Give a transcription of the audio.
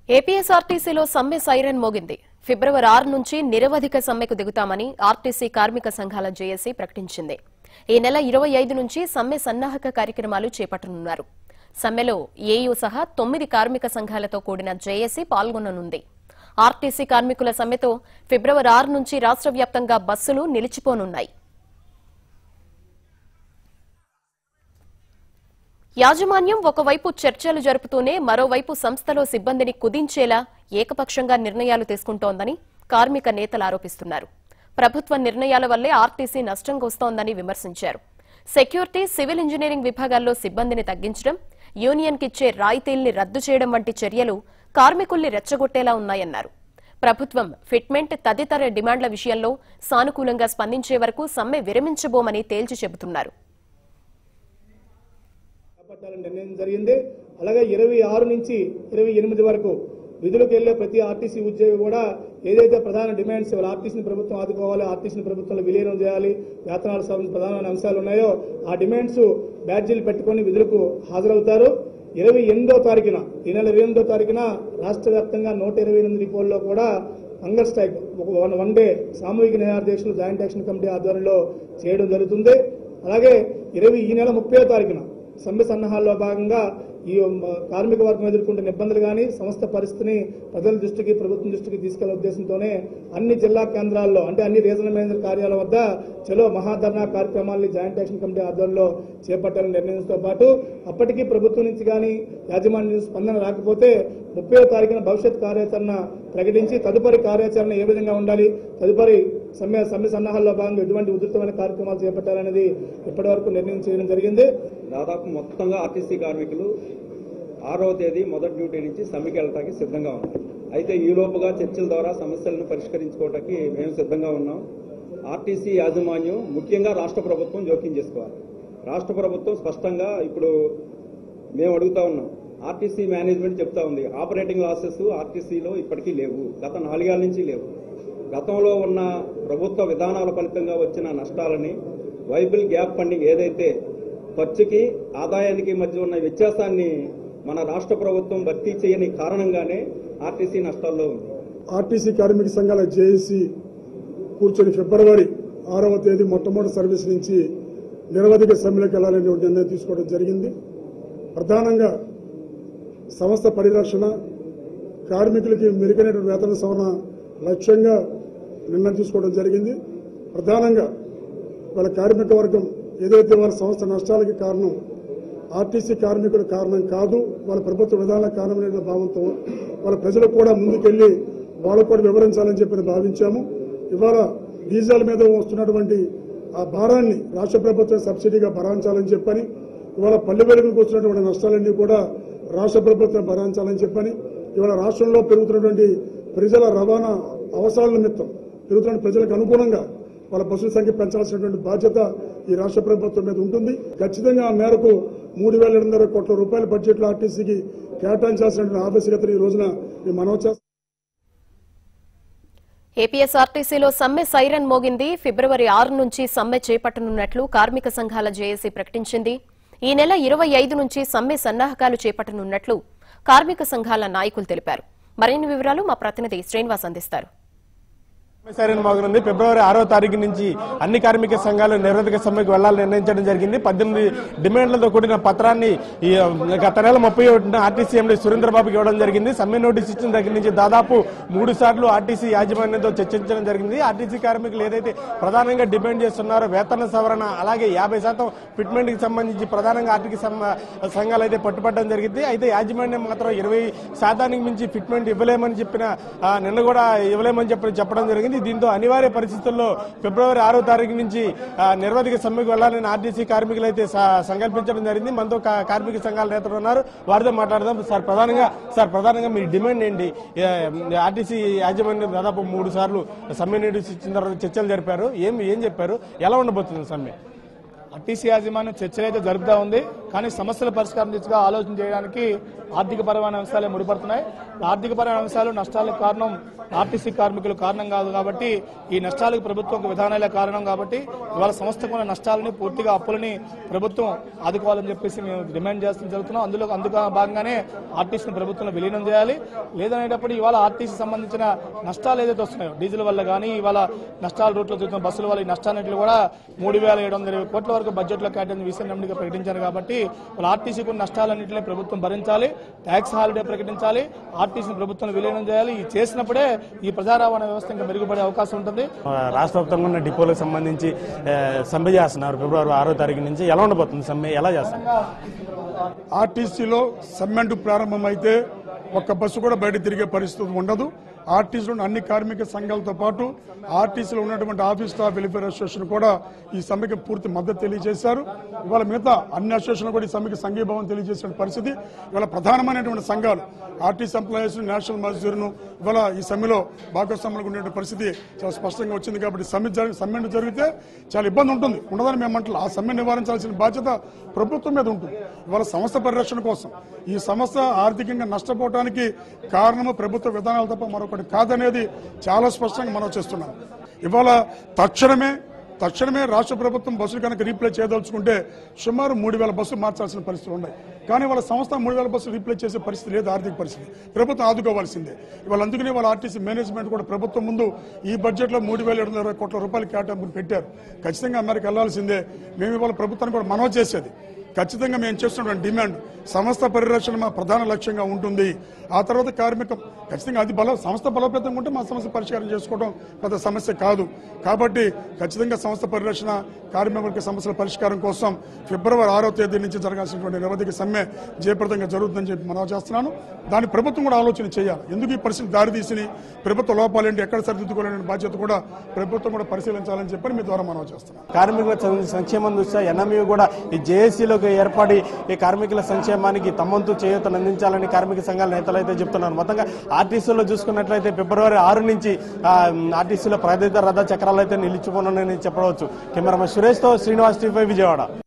ఏపీఎస్ఆర్టీసీలో సమ్మె సైరన్ మోగింది ఫిబ్రవరి ఆరు నుంచి నిరవధిక సమ్మెకు దిగుతామని ఆర్టీసీ కార్మిక సంఘాల జేఏసీ ప్రకటించింది ఈ నెల ఇరవై ఐదు నుంచి సమ్మె సన్నాహక కార్యక్రమాలు చేపట్టనున్నారు సమ్మెలో ఏయూ సహా తొమ్మిది కార్మిక సంఘాలతో కూడిన జేఏసీ పాల్గొననుంది ఆర్టీసీ కార్మికుల సమ్మెతో ఫిబ్రవరి ఆరు నుంచి రాష్ట్ర వ్యాప్తంగా బస్సులు నిలిచిపోనున్నాయి యాజమాన్యం ఒకవైపు చర్చలు జరుపుతూనే మరోవైపు సంస్థలో సిబ్బందిని కుదించేలా ఏకపక్షంగా నిర్ణయాలు తీసుకుంటోందని కార్మిక నేతలు ఆరోపిస్తున్నారు ప్రభుత్వ నిర్ణయాల వల్లే ఆర్టీసీ నష్టంగా వస్తోందని విమర్శించారు సెక్యూరిటీ సివిల్ ఇంజనీరింగ్ విభాగాల్లో సిబ్బందిని తగ్గించడం యూనియన్కిచ్చే రాయితీల్ని రద్దు చేయడం వంటి చర్యలు కార్మికుల్ని రెచ్చగొట్టేలా ఉన్నాయన్నారు ప్రభుత్వం ఫిట్మెంట్ తదితర డిమాండ్ల విషయంలో సానుకూలంగా స్పందించే వరకు సమ్మె విరమించబోమని తేల్చి చెబుతున్నారు చేపట్టాలని నిర్ణయం జరిగింది అలాగే ఇరవై ఆరు నుంచి ఇరవై ఎనిమిది వరకు విధులకు వెళ్లే ప్రతి ఆర్టీసీ ఉద్యోగి కూడా ఏదైతే ప్రధాన డిమాండ్స్ ఇవాళ ఆర్టీసీని ప్రభుత్వం ఆదుకోవాలి ఆర్టీసీని ప్రభుత్వంలో విలీనం చేయాలి వేతనాలకు సంబంధించిన ప్రధానమైన అంశాలు ఉన్నాయో ఆ డిమాండ్స్ బ్యాడ్జీలు పెట్టుకొని విధులకు హాజరవుతారు ఇరవై ఎనిమిదో తారీఖున ఈ నెల ఇరవై ఎనిమిదో తారీఖున రాష్ట్ర వ్యాప్తంగా నూట ఇరవై ఎనిమిది డిపోల్లో కూడా హంగర్ స్ట్రైక్ ఒక వన్ వన్ డే సామూహిక న్యాయాధ్యక్షులు జాయింట్ యాక్షన్ కమిటీ ఆధ్వర్యంలో చేయడం జరుగుతుంది అలాగే ఇరవై ఈ నెల ముప్పై తారీఖున సమ్మె సన్నాహాల్లో భాగంగా ఈ మ, కార్మిక వర్గం ఎదుర్కొంటున్న ఇబ్బందులు కానీ సంస్థ పరిస్థితిని ప్రజల దృష్టికి ప్రభుత్వం దృష్టికి తీసుకెళ్లే ఉద్దేశంతోనే అన్ని జిల్లా కేంద్రాల్లో అంటే అన్ని రీజనల్ మేనేజర్ కార్యాలయం వద్ద చలో మహాధర్నా కార్యక్రమాల్ని జాయింట్ యాక్షన్ కమిటీ ఆధ్వర్యంలో చేపట్టాలని నిర్ణయంతో పాటు అప్పటికీ ప్రభుత్వం నుంచి కానీ యాజమాన్యం నుంచి స్పందన రాకపోతే ముప్పై తారీఖున భవిష్యత్ కార్యాచరణ ప్రకటించి తదుపరి కార్యాచరణ ఏ విధంగా ఉండాలి తదుపరి సమ్మె సమ్మె సన్నాహాల్లో భాగంగా ఎటువంటి ఉధృతమైన కార్యక్రమాలు చేపట్టాలనేది ఇప్పటివరకు నిర్ణయం చేయడం జరిగింది దాదాపు మొత్తంగా ఆర్టీసీ కార్మికులు ఆరో తేదీ మొదటి డ్యూటీ నుంచి సమ్మెకి వెళ్ళడానికి సిద్ధంగా ఉన్నారు అయితే ఈ లోపుగా చర్చల ద్వారా సమస్యలను పరిష్కరించుకోవడానికి మేము సిద్ధంగా ఉన్నాం ఆర్టీసీ యాజమాన్యం ముఖ్యంగా రాష్ట్ర ప్రభుత్వం జోక్యం చేసుకోవాలి రాష్ట్ర ప్రభుత్వం స్పష్టంగా ఇప్పుడు మేము అడుగుతా ఉన్నాం ఆర్టీసీ మేనేజ్మెంట్ చెప్తా ఉంది ఆపరేటింగ్ లాసెస్ ఆర్టీసీలో ఇప్పటికీ లేవు గత నాలుగేళ్ల నుంచి లేవు గతంలో ఉన్న ప్రభుత్వ విధానాల ఫలితంగా వచ్చిన నష్టాలని వైబుల్ గ్యాప్ ఫండింగ్ ఏదైతే ఖర్చుకి ఆదాయానికి మధ్య ఉన్న వ్యత్యాసాన్ని మన రాష్ట్ర ప్రభుత్వం భర్తీ చేయని కారణంగానే ఆర్టీసీ నష్టాల్లో ఉంది ఆర్టీసీ కార్మిక సంఘాల జేఏసీ కూర్చొని ఫిబ్రవరి ఆరవ తేదీ మొట్టమొదటి సర్వీస్ నుంచి నిరవధిక సమ్మెలకు వెళ్లాలనే నిర్ణయం తీసుకోవడం జరిగింది ప్రధానంగా సంస్థ పరిరక్షణ కార్మికులకి మెరుగైనటువంటి వేతన సవరణ లక్ష్యంగా నిర్ణయం తీసుకోవడం జరిగింది ప్రధానంగా వాళ్ళ కార్మిక వర్గం ఏదైతే వాళ్ళ సంస్థ నష్టాలకి కారణం ఆర్టీసీ కార్మికుల కారణం కాదు వాళ్ళ ప్రభుత్వ విధానాల కారణమైన భావంతో వాళ్ళ ప్రజలకు కూడా ముందుకెళ్లి వాళ్ళకు కూడా వివరించాలని చెప్పి భావించాము ఇవాళ డీజిల్ మీద వస్తున్నటువంటి ఆ భారాన్ని రాష్ట్ర ప్రభుత్వం సబ్సిడీగా భరించాలని చెప్పని ఇవాళ పల్లె వెలుగులకు వస్తున్నటువంటి నష్టాలన్నీ కూడా రాష్ట్ర ప్రభుత్వం భరించాలని చెప్పని ఇవాళ రాష్ట్రంలో పెరుగుతున్నటువంటి ప్రజల రవాణా అవసరాల నిమిత్తం పెరుగుతున్న ప్రజలకు అనుగుణంగా వాళ్ళ బస్సుల సంఖ్య పెంచాల్సినటువంటి బాధ్యత ఈ రాష్ట్ర ప్రభుత్వం మీద ఉంటుంది ఖచ్చితంగా ఆ మేరకు మూడు వేల ఎనిమిది కోట్ల రూపాయల బడ్జెట్లో ఆర్టీసీకి కేటాయించాల్సినటువంటి ఆవశ్యకతను ఈ రోజున మేము మనవి చేస్తాం ఏపీఎస్ఆర్టీసీలో సమ్మె సైరన్ మోగింది ఫిబ్రవరి ఆరు నుంచి సమ్మె చేపట్టనున్నట్లు కార్మిక సంఘాల జేఏసీ ప్రకటించింది ఈ నెల ఇరవై ఐదు నుంచి సమ్మె సన్నాహకాలు చేపట్టనున్నట్లు కార్మిక సంఘాల నాయకులు తెలిపారు మరిన్ని వివరాలు మా ప్రతినిధి శ్రీనివాస్ అందిస్తారు సరైన మోగనుంది ఫిబ్రవరి ఆరో తారీఖు నుంచి అన్ని కార్మిక సంఘాలు నిరవధిక సమ్మెకు వెళ్లాలని నిర్ణయించడం జరిగింది పద్దెనిమిది డిమాండ్లతో కూడిన పత్రాన్ని ఈ గత నెల ముప్పై ఒకటిన ఆర్టీసీ ఎండీ సురేంద్రబాబుకి ఇవ్వడం జరిగింది సమ్మె నోటీస్ ఇచ్చిన దగ్గర నుంచి దాదాపు మూడు సార్లు ఆర్టీసీ యాజమాన్యంతో చర్చించడం జరిగింది ఆర్టీసీ కార్మికులు ఏదైతే ప్రధానంగా డిమాండ్ చేస్తున్నారో వేతన సవరణ అలాగే యాభై శాతం ఫిట్మెంట్ కి సంబంధించి ప్రధానంగా ఆర్థిక సమ్మ- సంఘాలు అయితే పట్టుబట్టడం జరిగింది అయితే యాజమాన్యం మాత్రం ఇరవై శాతానికి మించి ఫిట్మెంట్ ఇవ్వలేమని చెప్పిన ఆ, నిన్న కూడా ఇవ్వలేమని చెప్పి చెప్పడం జరిగింది దీంతో అనివార్య పరిస్థితుల్లో ఫిబ్రవరి ఆరో తారీఖు నుంచి ఆ, నిరవధిక సమ్మెకు వెళ్లాలని ఆర్టీసీ కార్మికులు అయితే స- సంకల్పించడం జరిగింది మనతో కా- కార్మిక సంఘాల నేతలు ఉన్నారు వారితో మాట్లాడదాం సార్ ప్రధానంగా సార్ ప్రధానంగా మీ డిమాండ్ ఏంటి ఏ, ఆర్టీసీ యాజమాన్యం దాదాపు మూడు సార్లు సమ్మె నోటీస్ ఇచ్చిన తర్వాత చర్చలు జరిపారు ఏం ఏం చెప్పారు ఎలా ఉండబోతుంది సమ్మె ఆర్టీసీ యాజమాన్యం చర్చలు అయితే జరుపుతా ఉంది కానీ సమస్యల పరిష్కారం దిశగా ఆలోచన చేయడానికి ఆర్థిక పరమైన అంశాలే ముడిపడుతున్నాయి ఆర్థిక పరమైన అంశాలు నష్టాలకు కారణం ఆర్టీసీ కార్మికులు కారణం కాదు కాబట్టి ఈ నష్టాలకు ప్రభుత్వం ఒక విధానాలే కారణం కాబట్టి ఇవాళ సంస్థకు ఉన్న నష్టాలని పూర్తిగా అప్పులని ప్రభుత్వం ఆదుకోవాలని చెప్పేసి మేము డిమాండ్ చేస్తూ జరుగుతున్నాం అందులో అందుకు భాగంగానే ఆర్టీసీని ప్రభుత్వంలో విలీనం చేయాలి లేదనేటప్పుడు ఇవాళ ఆర్టీసీ సంబంధించిన నష్టాలు ఏదైతే వస్తున్నాయో డీజిల్ వల్ల కానీ ఇవాళ నష్టాల రూట్లో చూస్తున్న బస్సుల వల్ల ఈ నష్టాన్నింటిలో కూడా మూడు వేల ఏడు వందల ఇరవై కోట్ల వరకు బడ్జెట్లో కేటాయించి విసీఎంగా ప్రకటించారు కాబట్టి వాళ్ళ ఆర్టీసీకి ఉన్న నష్టాలన్నింటినీ ప్రభుత్వం భరించాలి ట్యాక్స్ హాలిడే ప్రకటించాలి ఆర్టీసీని ప్రభుత్వంలో విలీనం చేయాలి ఇది చేసినప్పుడే ఈ ప్రజా రవాణా వ్యవస్థ ఇంకా మెరుగుపడే అవకాశం ఉంటుంది రాష్ట్ర వ్యాప్తంగా ఉన్న డిపోలకు సంబంధించి ఆ, సమ్మె చేస్తున్నారు ఫిబ్రవరి ఆరో తారీఖు నుంచి ఎలా ఉండబోతుంది సమ్మె ఎలా చేస్తారు ఆర్టీసీలో సమ్మెంటు ప్రారంభమైతే ఒక్క బస్సు కూడా బయట తిరిగే పరిస్థితి ఉండదు ఆర్టీసీలో అన్ని కార్మిక సంఘాలతో పాటు ఆర్టీసీలో ఉన్నటువంటి ఆఫీస్ స్టాఫ్ వెల్ఫేర్ అసోసియేషన్ కూడా ఈ సమ్మెకి పూర్తి మద్దతు తెలియజేశారు ఇవాళ మిగతా అన్ని అసోసియేషన్లు కూడా ఈ సమ్మెకి సంఘీభావం తెలియజేసిన పరిస్థితి ఇవాళ ప్రధానమైనటువంటి సంఘాలు ఆర్టీసీ ఎంప్లాయీస్ నేషనల్ మజ్దూర్ను ఇవాళ ఈ సమ్మెలో భాగస్వాములకు ఉండేటువంటి పరిస్థితి చాలా స్పష్టంగా వచ్చింది కాబట్టి సమ్మె జరి- సమ్మె జరిగితే చాలా ఇబ్బంది ఉంటుంది ఉండదని మేము అంటలే ఆ సమ్మె నివారించాల్సిన బాధ్యత ప్రభుత్వం మీద ఉంటుంది ఇవాళ సంస్థ పరిరక్షణ కోసం ఈ సంస్థ ఆర్థికంగా నష్టపోవడానికి కారణము ప్రభుత్వ విధానాలు తప్ప మరొకటి కాదనేది చాలా స్పష్టంగా మనం చేస్తున్నాం ఇవాళ తక్షణమే తక్షణమే రాష్ట్ర ప్రభుత్వం బస్సులు కనుక రీప్లేస్ చేయదలుచుకుంటే సుమారు మూడు వేల బస్సులు మార్చాల్సిన పరిస్థితులు ఉన్నాయి కానీ వాళ్ళ సంస్థ మూడు వేల బస్సులు రీప్లేస్ చేసే పరిస్థితి లేదు ఆర్థిక పరిస్థితి ప్రభుత్వం ఆదుకోవాల్సిందే ఇవాళ అందుకనే వాళ్ళ ఆర్టీసీ మేనేజ్మెంట్ కూడా ప్రభుత్వం ముందు ఈ బడ్జెట్లో మూడు వేల ఏడు వందల ఇరవై కోట్ల రూపాయలు కేటాయింపులు పెట్టారు ఖచ్చితంగా అమెరికా వెళ్లాల్సిందే మేము ఇవాళ ప్రభుత్వాన్ని కూడా మనవి చేసేది ఖచ్చితంగా మేము చేస్తున్నటువంటి డిమాండ్ సంస్థ పరిరక్షణ మా ప్రధాన లక్ష్యంగా ఉంటుంది ఆ తర్వాత కార్మికం ఖచ్చితంగా అది బల సంస్థ బలోపేతంగా ఉంటే మా సమస్య పరిష్కారం చేసుకోవడం పెద్ద సమస్య కాదు కాబట్టి ఖచ్చితంగా సంస్థ పరిరక్షణ కార్మికుల సమస్యల పరిష్కారం కోసం ఫిబ్రవరి ఆరో తేదీ నుంచి జరగాల్సినటువంటి నిరవధిక సమ్మె జయప్రదంగా జరుగుతుందని చెప్పి మనవి చేస్తున్నాను దాని ప్రభుత్వం కూడా ఆలోచన చేయాలి ఎందుకు ఈ పరిస్థితి దారితీసి ప్రభుత్వ లోపాలేంటి ఎక్కడ సరిదిద్దుకోవాలనే బాధ్యత కూడా ప్రభుత్వం కూడా పరిశీలించాలని చెప్పని మీ ద్వారా మనవి చేస్తున్నాను కార్మికుల సం- సంక్షేమం దృష్ట్యా ఎన్ఎంయూ కూడా ఈ జేఏసీలోకి ఏర్పడి ఈ కార్మికుల సంక్షేమానికి తమ్మంతు చేయూతను అందించాలని కార్మిక సంఘాల నేతలు అయితే చెప్తున్నారు మొత్తంగా ఆర్టీసీలో చూసుకున్నట్లయితే ఫిబ్రవరి ఆరు నుంచి ఆ, ఆర్టీసీలో ప్రాధిత రథ చక్రాలు అయితే నిలిచిపోనున్నాయని చెప్పవచ్చు కెమెరామెన్ సురేష్తో శ్రీనివాస్ టీవీ విజయవాడ